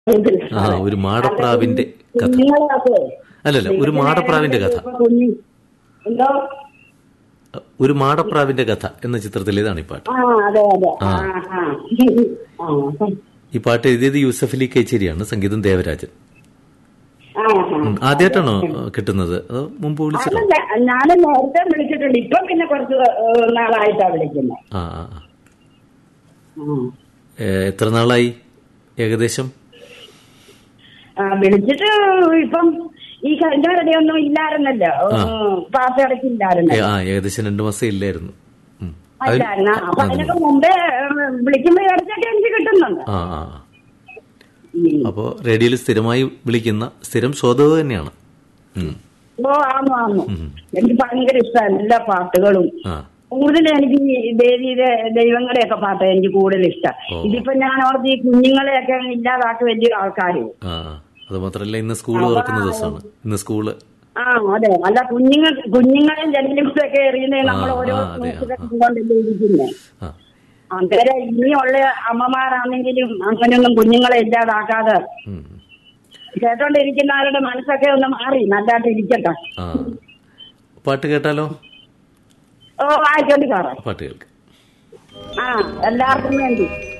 ആ ഒരു മാടപ്രാവിന്റെ കഥ കുഞ്ഞുങ്ങളൊക്കെ അല്ലല്ല ഒരു മാടപ്രാവിന്റെ കഥ ഇപ്പൊ കുഞ്ഞ് എന്തോ ഒരു മാടപ്രാവിന്റെ കഥ എന്ന ചിത്രത്തിലേതാണ് ഈ പാട്ട് ആ അതെ അതെ ആ. ആ ആ ആ ഈ പാട്ട് എഴുതിയത് യൂസഫ് അലി കേച്ചേരിയാണ് സംഗീതം ദേവരാജൻ ആ ആ ഉം. ആദ്യമായിട്ടാണോ ആ, കിട്ടുന്നത് അതോ മുമ്പ് വിളിച്ചിട്ടോ അതല്ല ഞാൻ നേരത്തെ വിളിച്ചിട്ടുണ്ട് ഇപ്പൊ പിന്നെ കുറച്ച് ഏഹ്, നാളായിട്ടാ വിളിക്കുന്നത് ആ ആ ആ. ഏ, എത്ര നാളായി ഏകദേശം ആ, വിളിച്ചിട്ട് ഇപ്പം ഈ കഴിഞ്ഞവരുടെ ഒന്നും ഇല്ലായിരുന്നല്ലോ പാസ് ഏ, അടക്കില്ലായിരുന്നു ആ ഏകദേശം രണ്ടു മാസം ഇല്ലായിരുന്നു ഉം. അതിൽ- അല്ലായിരുന്നു അപ്പൊ അതിന് അതിനൊക്കെ മുമ്പേ ഏഹ്, വിളിക്കുമ്പോ ഇടയ്ക്കൊക്കെ എനിക്ക് കിട്ടുന്നുണ്ട് ആ ആ ആ. ഉം. അപ്പോ റേഡിയോയിൽ സ്ഥിരമായി വിളിക്കുന്ന സ്ഥിരം ശ്രോതാവ് തന്നെയാണ് ഉം. ഓ ആന്നു ആന്നു ഉം. എനിക്ക് ഭയങ്കര ഇഷ്ടമാണ് എല്ലാ പാട്ടുകളും ആ കൂടുതൽ എനിക്ക് ഈ ദേവിയുടെ ദൈവങ്ങളുടെയൊക്കെ പാട്ട് എനിക്ക് കൂടുതൽ ഇഷ്ടം ഓ. ഇതിപ്പോ ഞാൻ ഓർത്ത് ഈ കുഞ്ഞുങ്ങളെയൊക്കെ ഇല്ലാതാക്കി വലിയ ആൾക്കാര് ആ അത് മാത്രല്ല ഇന്ന് സ്കൂൾ തുറക്കുന്ന ദിവസമാണ് ഇന്ന് സ്കൂള് ആ അതെ അല്ല കുഞ്ഞുങ്ങൾ കുഞ്ഞുങ്ങളെ ജനലിമൊക്കെ എറിയുന്നത് നമ്മൾ ആ, ഓരോ ആ, അതെ, ആ, ന്യൂസിലൊക്കെ കൊണ്ടല്ലേ ഇരിക്കുന്നത് ആ അന്നേരം ഇനിയുള്ള അമ്മമാരാണെങ്കിലും അങ്ങനെയൊന്നും കുഞ്ഞുങ്ങളെ ഇല്ലാതാക്കാതെ ഉം. കേട്ടോണ്ടിരിക്കുന്നവരുടെ മനസ്സൊക്കെ ഒന്ന് മാറി നല്ലതായിട്ട് ഇരിക്കട്ടെ ആ പാട്ട് കേട്ടാലോ ഓ ആയിക്കോട്ടെ സാറേ പാട്ട് കേൾക്കാം ആ എല്ലാവർക്കും വേണ്ടി